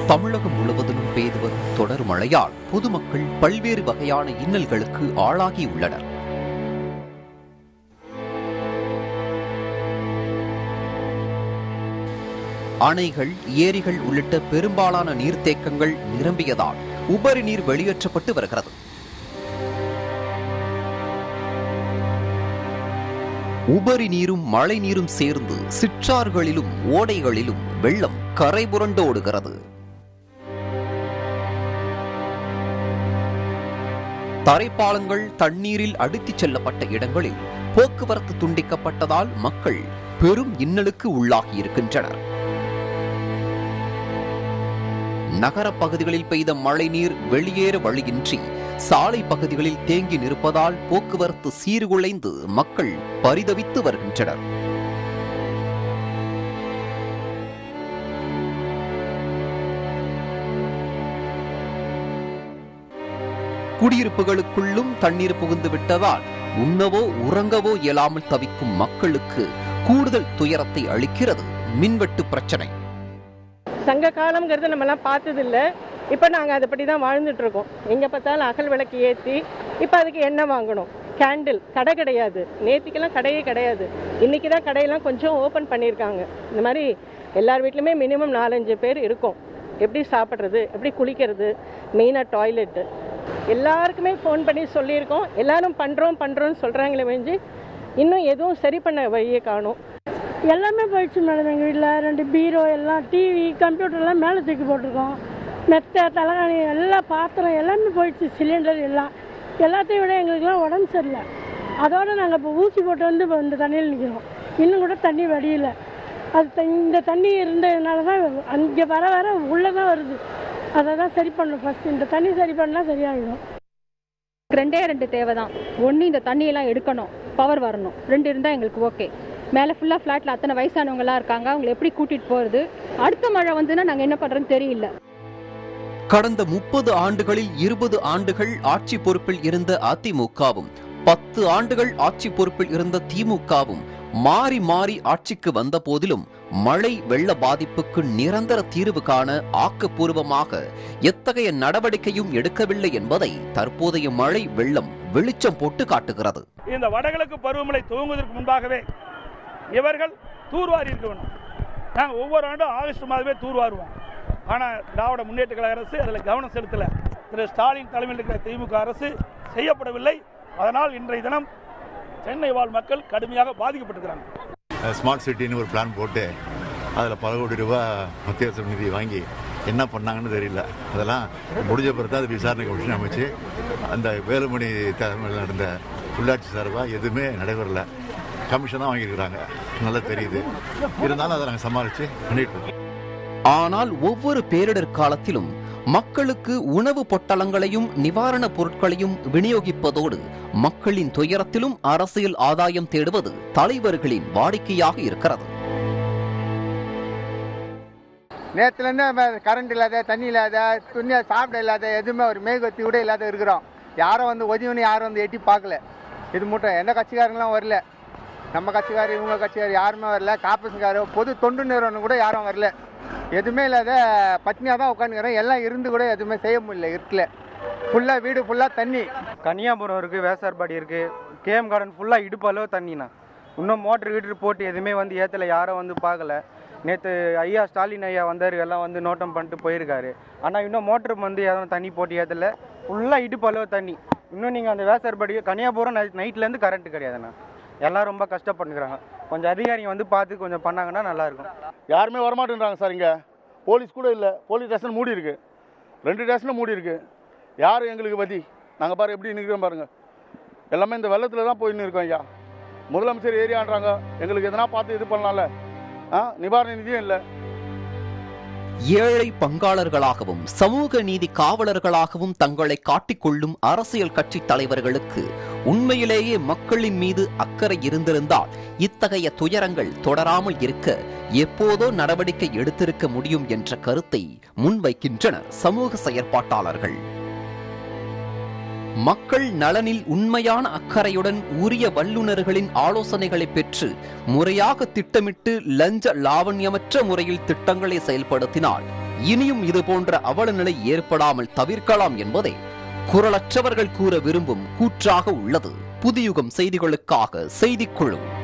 தமிழகம் முழுவதிலும் பெய்து வரும் தொடர் மழையால் பொதுமக்கள் பல்வேறு வகையான இன்னல்களுக்கு ஆளாகியுள்ளனர் அணைகள் ஏரிகள் உள்ளிட்ட பெரும்பாலான நீர்த்தேக்கங்கள் நிரம்பியதால் உபரி நீர் வெளியேற்றப்பட்டு வருகிறது உபரி நீரும் மழை நீரும் சேர்ந்து சிற்றாறுகளிலும் ஓடைகளிலும் வெள்ளம் கரை புரண்டோடுகிறது தரைப்பாலங்கள் தண்ணீரில் அடித்துச் செல்லப்பட்ட இடங்களில் போக்குவரத்து துண்டிக்கப்பட்டதால் மக்கள் பெரும் இன்னலுக்கு உள்ளாகி இருக்கின்றனர் நகர பகுதிகளில் பெய்த மழைநீர் வெளியேற வழியின்றி சாலை பகுதிகளில் தேங்கி நிற்பதால் போக்குவரத்து சீர்குலைந்து மக்கள் பரிதவித்து வருகின்றனர் குடியிருப்புகளுக்குள்ளும் தண்ணீர் புகுந்து விட்டதால் உண்ணவோ உறங்கவோ இயலாமல் தவிக்கும் மக்களுக்கு கூடுதல் துயரத்தை அளிக்கிறது மின்வெட்டு பிரச்சனை சங்க காலம்ங்கிறது நம்மலாம் பார்த்ததில்ல இப்போ நாங்கள் அதுபடி தான் வாழ்ந்துட்டு இருக்கோம் எங்கே பார்த்தாலும் அகல் விளக்கு ஏற்றி இப்போ அதுக்கு எண்ணெய் வாங்கணும் கேண்டில் கடை கிடையாது நேத்திக்கெல்லாம் கடையே கிடையாது இன்றைக்கி தான் கடையெல்லாம் கொஞ்சம் ஓப்பன் பண்ணியிருக்காங்க இந்த மாதிரி எல்லார் வீட்லையுமே மினிமம் நாலஞ்சு பேர் இருக்கும் எப்படி சாப்பிட்றது எப்படி குளிக்கிறது மெயினாக டாய்லெட்டு எல்லாருக்குமே ஃபோன் பண்ணி சொல்லியிருக்கோம் எல்லாரும் பண்ணுறோம் பண்ணுறோன்னு சொல்கிறாங்களே வெஞ்சு இன்னும் எதுவும் சரி பண்ண வழியை காணும் எல்லாமே போயிடுச்சு மேடம் எங்கள் வீட்டில் ரெண்டு பீரோ எல்லாம் டிவி கம்ப்யூட்டர்லாம் மேலே தூக்கி போட்டிருக்கோம் மெத்தை தலைகாணி எல்லா பாத்திரம் எல்லாமே போயிடுச்சு சிலிண்டர் எல்லாம் எல்லாத்தையும் விட எங்களுக்குலாம் உடம்பு சரியில்லை அதோடு நாங்கள் இப்போ ஊசி போட்டு வந்து இப்போ இந்த தண்ணியில் நிற்கிறோம் இன்னும் கூட தண்ணி வடியல அது த- இந்த தண்ணி இருந்ததுனால தான் அங்கே வர வர உள்ளே தான் வருது அதை தான் சரி பண்ணணும் ஃபஸ்ட்டு இந்த தண்ணி சரி பண்ணால் சரியாயிடும் ரெண்டே ரெண்டு தேவை தான் ஒன்று இந்த தண்ணியெல்லாம் எடுக்கணும் பவர் வரணும் ரெண்டு இருந்தால் எங்களுக்கு ஓகே மேலே ஃபுல்லாக ஃப்ளாட்டில் அத்தனை வயசானவங்களாம் இருக்காங்க அவங்களை எப்படி கூட்டிகிட்டு போகிறது அடுத்த மழை வந்துன்னா நாங்கள் என்ன பண்ணுறோன்னு தெரியல கடந்த முப்பது ஆண்டுகளில் இருபது ஆண்டுகள் ஆட்சி பொறுப்பில் இருந்த அதிமுகவும் பத்து ஆண்டுகள் ஆட்சி பொறுப்பில் இருந்த திமுகவும் மாறி மாறி ஆட்சிக்கு வந்த போதிலும் மழை வெள்ள பாதிப்புக்கு நிரந்தர தீர்வு காண ஆக்கப்பூர்வமாக எத்தகைய நடவடிக்கையும் எடுக்கவில்லை என்பதை தற்போதைய மழை வெள்ளம் வெளிச்சம் போட்டு காட்டுகிறது இந்த வடகிழக்கு பருவமழை துவங்குவதற்கு முன்பாகவே இவர்கள் தூர்வாரி இருக்க வேண்டும் நாங்கள் ஒவ்வொரு ஆண்டும் ஆகஸ்ட் மாதமே தூர்வாருவோம் ஆனால் திராவிட முன்னேற்ற கழக அரசு அதில் கவனம் செலுத்தலை திரு ஸ்டாலின் தலைமையில் இருக்கிற திமுக அரசு செய்யப்படவில்லை அதனால் இன்றைய தினம் சென்னை வாழ் மக்கள் கடுமையாக பாதிக்கப்பட்டிருக்கிறாங்க ஸ்மார்ட் சிட்டின்னு ஒரு பிளான் போட்டு அதில் பல கோடி ரூபாய் மத்திய அரசு நிதி வாங்கி என்ன பண்ணாங்கன்னு தெரியல அதெல்லாம் முடிஞ்ச பிறகு தான் அது விசாரணை கமிஷன் அமைச்சு அந்த வேலுமணி தலைமையில் நடந்த உள்ளாட்சி சார்பாக எதுவுமே நடைபெறல கமிஷன் தான் வாங்கியிருக்கிறாங்க நல்லா தெரியுது இருந்தாலும் அதை நாங்கள் சமாளித்து பண்ணிட்டு இருக்கோம் ஆனால் ஒவ்வொரு பேரிடர் காலத்திலும் மக்களுக்கு உணவு பொட்டலங்களையும் நிவாரணப் பொருட்களையும் விநியோகிப்பதோடு மக்களின் துயரத்திலும் அரசியல் ஆதாயம் தேடுவது தலைவர்களின் வாடிக்கையாக இருக்கிறது நேற்றுலேருந்து கரண்ட் இல்லாத தண்ணி இல்லாத துணி சாப்பிட இல்லாத எதுவுமே ஒரு மேகத்தி கூட இல்லாத இருக்கிறோம் யாரும் வந்து உதவின்னு யாரும் வந்து எட்டி பார்க்கல இது மட்டும் எந்த கட்சிக்காரங்களும் வரல நம்ம கட்சிக்காரர் இவங்க கட்சிக்காரர் யாருமே வரல காப்பீஸ்காரர் பொது தொண்டு நிறுவனம் கூட யாரும் வரல எதுவுமே இல்லாத பட்னியாக தான் உட்காந்துக்கிறோம் எல்லாம் இருந்து கூட எதுவுமே செய்ய முடியல இருக்கல ஃபுல்லாக வீடு ஃபுல்லாக தண்ணி கன்னியாபுரம் இருக்குது வேசார்பாடி இருக்குது கேஎம் கார்டன் ஃபுல்லாக இடுப்பு அளவு தண்ணிண்ணா இன்னும் மோட்ரு கீட்ரு போட்டு எதுவுமே வந்து ஏற்றல யாரும் வந்து பார்க்கல நேற்று ஐயா ஸ்டாலின் ஐயா வந்தார் எல்லாம் வந்து நோட்டம் பண்ணிட்டு போயிருக்காரு ஆனால் இன்னும் மோட்ரு வந்து யாரும் தண்ணி போட்டு ஏற்றல ஃபுல்லாக இடுப்பு அளவு தண்ணி இன்னும் நீங்கள் அந்த வேசார்பாடி கன்னியாபுரம் நை நைட்லேருந்து கரண்ட் கிடையாதுண்ணா எல்லாம் ரொம்ப கஷ்டப்பட்டுக்கிறாங்க கொஞ்சம் அதிகாரிங்க வந்து பார்த்து கொஞ்சம் பண்ணாங்கன்னா நல்லாயிருக்கும் யாருமே வரமாட்டேன்றாங்க சார் இங்கே போலீஸ் கூட இல்லை போலீஸ் ஸ்டேஷன் மூடி இருக்கு ரெண்டு ஸ்டேஷனும் மூடி இருக்கு யார் எங்களுக்கு பதி நாங்கள் பாரு எப்படி நிற்கிறோம் பாருங்க எல்லாமே இந்த வெள்ளத்தில் தான் போயின்னு இருக்கோம் ஐயா முதலமைச்சர் ஏரியான்றாங்க எங்களுக்கு எதனா பார்த்து இது பண்ணலாம்ல ஆ நிவாரண நிதியும் இல்லை ஏழை பங்காளர்களாகவும் சமூக நீதி காவலர்களாகவும் தங்களை காட்டிக்கொள்ளும் அரசியல் கட்சி தலைவர்களுக்கு உண்மையிலேயே மக்களின் மீது அக்கறை இருந்திருந்தால் இத்தகைய துயரங்கள் தொடராமல் இருக்க எப்போதோ நடவடிக்கை எடுத்திருக்க முடியும் என்ற கருத்தை முன்வைக்கின்றனர் சமூக செயற்பாட்டாளர்கள் மக்கள் நலனில் உண்மையான அக்கறையுடன் உரிய வல்லுநர்களின் ஆலோசனைகளை பெற்று முறையாக திட்டமிட்டு லஞ்ச லாவண்யமற்ற முறையில் திட்டங்களை செயல்படுத்தினால் இனியும் இது போன்ற அவல நிலை ஏற்படாமல் தவிர்க்கலாம் என்பதே குரலற்றவர்கள் கூற விரும்பும் கூற்றாக உள்ளது புதியுகம் செய்திகளுக்காக செய்திக்குழு